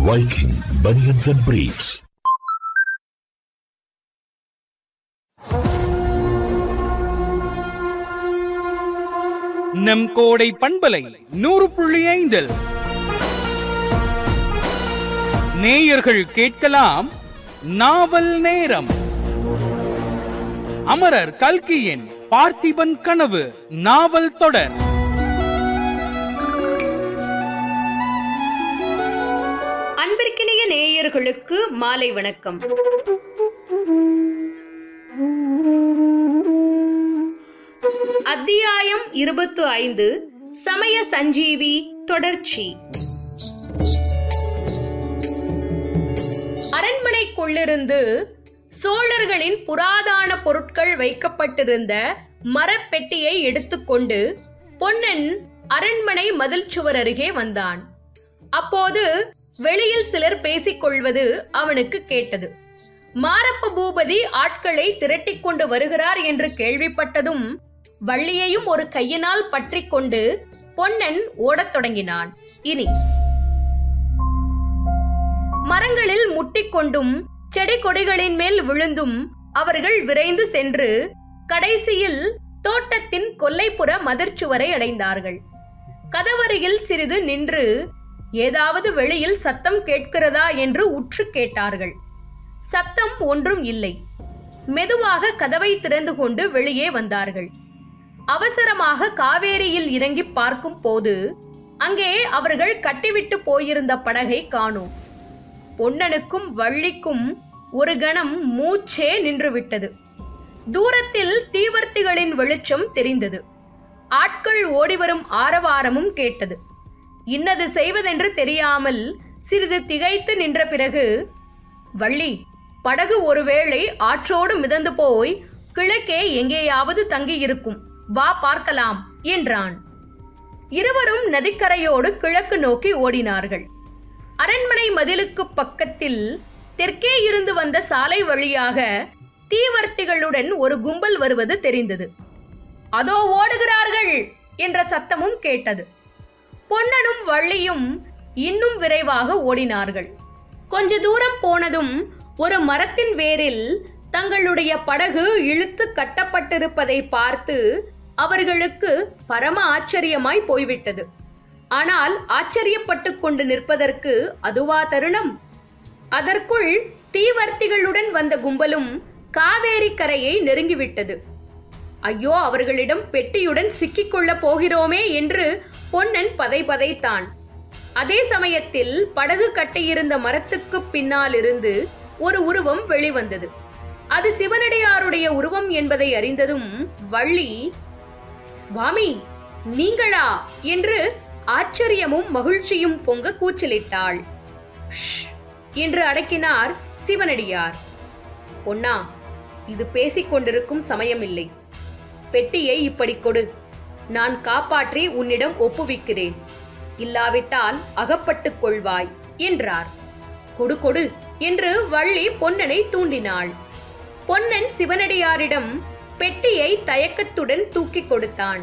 Viking Bunions and Briefs. நம் கோடை பண்பலை நூறு புள்ளி ஐந்தில் நேயர்கள் கேட்கலாம் நாவல் நேரம் அமரர் கல்கியின் பார்த்திபன் கனவு நாவல் தொடர் அன்பிற்கினிய நேயர்களுக்கு மாலை வணக்கம் அத்தியாயம் இருபத்து ஐந்து சமய சஞ்சீவி தொடர்ச்சி அரண்மனைக்குள்ளிருந்து சோழர்களின் புராதான பொருட்கள் வைக்கப்பட்டிருந்த மரப்பெட்டியை எடுத்துக்கொண்டு பொன்னன் அரண்மனை மதில் சுவர் அருகே வந்தான் அப்போது வெளியில் சிலர் பேசிக் கொள்வது அவனுக்கு கேட்டது மாரப்ப பூபதி ஆட்களை திரட்டிக் கொண்டு வருகிறார் என்று கேள்விப்பட்டதும் வள்ளியையும் ஒரு கையினால் பற்றிக் கொண்டு பொன்னன் ஓடத் தொடங்கினான் இனி மரங்களில் முட்டிக்கொண்டும் செடி கொடிகளின் மேல் விழுந்தும் அவர்கள் விரைந்து சென்று கடைசியில் தோட்டத்தின் கொல்லைப்புற மதிர்ச்சுவரை அடைந்தார்கள் கதவருகில் சிறிது நின்று ஏதாவது வெளியில் சத்தம் கேட்கிறதா என்று உற்று கேட்டார்கள் சத்தம் ஒன்றும் இல்லை மெதுவாக கதவை திறந்து கொண்டு வெளியே வந்தார்கள் அவசரமாக காவேரியில் இறங்கி பார்க்கும் போது அங்கே அவர்கள் கட்டிவிட்டு போயிருந்த படகை காணோம் பொன்னனுக்கும் வள்ளிக்கும் ஒரு கணம் மூச்சே நின்றுவிட்டது தூரத்தில் தீவர்த்திகளின் வெளிச்சம் தெரிந்தது ஆட்கள் ஓடிவரும் ஆரவாரமும் கேட்டது இன்னது செய்வதென்று தெரியாமல் சிறிது திகைத்து நின்ற பிறகு வள்ளி படகு ஒருவேளை ஆற்றோடு மிதந்து போய் கிழக்கே எங்கேயாவது தங்கியிருக்கும் வா பார்க்கலாம் என்றான் இருவரும் நதிக்கரையோடு கிழக்கு நோக்கி ஓடினார்கள் அரண்மனை மதிலுக்கு பக்கத்தில் தெற்கே இருந்து வந்த சாலை வழியாக தீவர்த்திகளுடன் ஒரு கும்பல் வருவது தெரிந்தது அதோ ஓடுகிறார்கள் என்ற சத்தமும் கேட்டது பொன்னனும் வள்ளியும் இன்னும் விரைவாக ஓடினார்கள் கொஞ்ச தூரம் போனதும் ஒரு மரத்தின் வேரில் தங்களுடைய படகு இழுத்து கட்டப்பட்டிருப்பதை பார்த்து அவர்களுக்கு பரம ஆச்சரியமாய் போய்விட்டது ஆனால் ஆச்சரியப்பட்டு கொண்டு நிற்பதற்கு அதுவா தருணம் அதற்குள் தீவர்த்திகளுடன் வந்த கும்பலும் காவேரி கரையை நெருங்கிவிட்டது ஐயோ அவர்களிடம் பெட்டியுடன் சிக்கிக்கொள்ள போகிறோமே என்று பொன்னன் பதை பதைத்தான் அதே சமயத்தில் படகு கட்டியிருந்த மரத்துக்கு பின்னால் இருந்து ஒரு உருவம் வெளிவந்தது அது சிவனடியாருடைய உருவம் என்பதை அறிந்ததும் வள்ளி சுவாமி நீங்களா என்று ஆச்சரியமும் மகிழ்ச்சியும் பொங்க கூச்சலிட்டாள் "ஷ்" என்று அடக்கினார் சிவனடியார் பொன்னா இது பேசிக் கொண்டிருக்கும் சமயமில்லை பெட்டியை இப்படி கொடு நான் காப்பாற்றி உன்னிடம் ஒப்புவிக்கிறேன் இல்லாவிட்டால் அகப்பட்டுக் கொள்வாய் என்றார் கொடு கொடு என்று வள்ளி பொன்னனை தூண்டினாள் பொன்னன் சிவனடியாரிடம் பெட்டியை தயக்கத்துடன் தூக்கிக் கொடுத்தான்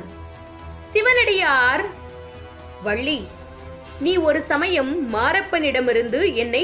சிவனடியார் வள்ளி நீ ஒரு சமயம் மாரப்பனிடமிருந்து என்னை